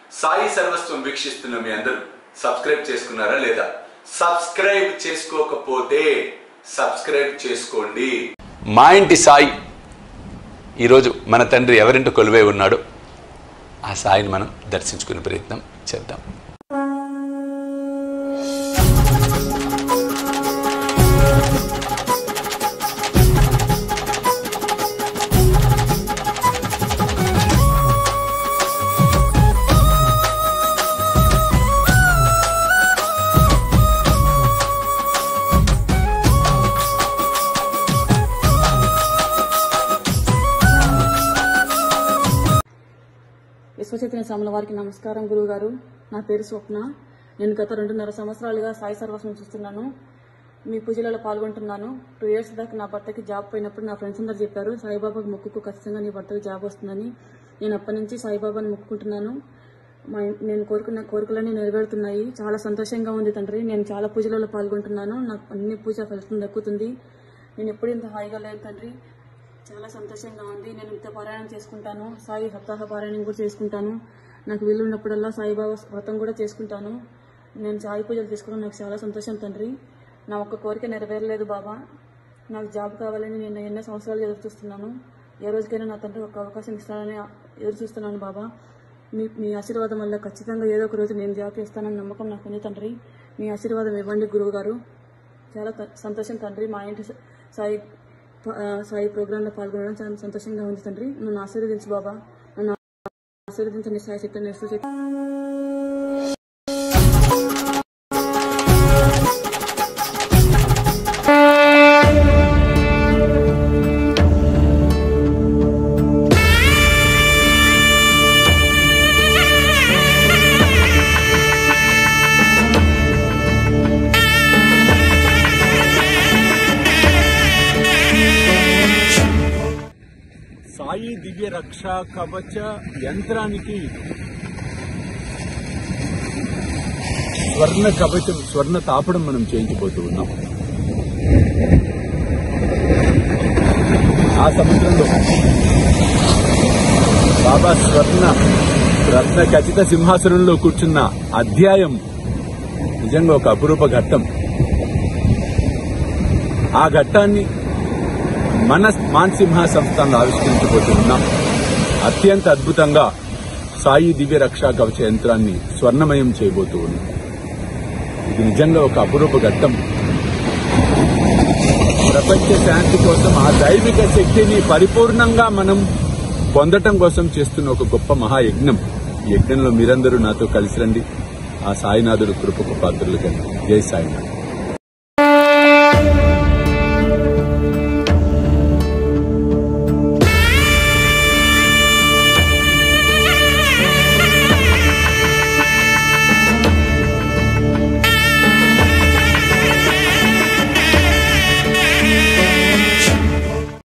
సాయి సర్వస్వం వీక్షిస్తున్న మీ అందరూ సబ్స్క్రైబ్ చేసుకున్నారా లేదా సబ్స్క్రైబ్ చేసుకోకపోతే సబ్స్క్రైబ్ చేసుకోండి మా ఇంటి సాయి ఈరోజు మన తండ్రి ఎవరింటో కొలువై ఉన్నాడో ఆ సాయిని మనం దర్శించుకునే ప్రయత్నం చేద్దాం విశ్వచైతన్య స్వాముల వారికి నమస్కారం గురువుగారు నా పేరు స్వప్న నేను గత రెండున్నర సంవత్సరాలుగా సాయి సర్వస్వం చూస్తున్నాను మీ పూజలలో పాల్గొంటున్నాను టూ ఇయర్స్ దాకా నా భర్తకి జాబ్ పోయినప్పుడు నా ఫ్రెండ్స్ అందరు చెప్పారు సాయిబాబాకి మొక్కుకు ఖచ్చితంగా నీ భర్తకి జాబ్ వస్తుందని నేను అప్పటి నుంచి సాయిబాబాని మొక్కుకుంటున్నాను మా ఇన్- నేను కోరుకున్న కోరికలన్నీ నెరవేరుతున్నాయి చాలా సంతోషంగా ఉంది తండ్రి నేను చాలా పూజలలో పాల్గొంటున్నాను నాకు అన్ని పూజ ఫలితం దక్కుతుంది నేను ఎప్పుడు ఇంత హాయిగా లేను తండ్రి చాలా సంతోషంగా ఉంది నేను ఇంత పారాయణం చేసుకుంటాను సాయి సప్తాహ పారాయణం కూడా చేసుకుంటాను నాకు వీలు ఉన్నప్పుడల్లా సాయిబాబా వ్రతం కూడా చేసుకుంటాను నేను సాయి పూజలు చేసుకోవడం నాకు చాలా సంతోషం తండ్రి నా ఒక్క కోరిక నెరవేరలేదు బాబా నాకు జాబ్ కావాలని నేను ఎన్నో సంవత్సరాలు ఎదురు చూస్తున్నాను ఏ రోజుకైనా నా తండ్రి ఒక అవకాశం ఇస్తానని ఎదురు చూస్తున్నాను బాబా మీ మీ ఆశీర్వాదం వల్ల ఖచ్చితంగా ఏదో ఒక రోజు నేను జాబ్ చేస్తానని నమ్మకం నాకు ఉంది తండ్రి మీ ఆశీర్వాదం ఇవ్వండి గురువు గారు చాలా త- సంతోషం తండ్రి మా ఇంటి స- సాయి ప- ఆ, సాయి ప్రోగ్రాంలో పాల్గొనడం చాలా సంతోషంగా ఉంది తండ్రి నన్ను ఆశీర్వదించు బాబా నన్ను ఆశీర్వదించండి సాయి శక్తి నేర్చు సాయి దివ్య రక్ష కవచ యంత్రానికి స్వర్ణ కవచం స్వర్ణ తాపడం మనం చేయించబోతూ ఉన్నాం ఆ సముద్రంలో బాబా స్వర్ణ రత్న ఖచ్చిత సింహాసనంలో కూర్చున్న అధ్యాయం నిజంగా ఒక అపురూప ఘట్టం ఆ ఘట్టాన్ని మన మాన్సింహ సంస్థను ఆవిష్కరించబోతున్నాం అత్యంత అద్భుతంగా సాయి దివ్య రక్షా కవచ యంత్రాన్ని స్వర్ణమయం చేయబోతూ ఉన్నాం ఇది నిజంగా ఒక అపురూప ఘట్టం ప్రపంచ శాంతి కోసం ఆ దైవిక శక్తిని పరిపూర్ణంగా మనం పొందటం కోసం చేస్తున్న ఒక గొప్ప మహాయజ్ఞం ఈ యజ్ఞంలో మీరందరూ నాతో కలిసి రండి ఆ సాయినాథుడు కృపకు పాత్రలు కండి జై సాయినాథ్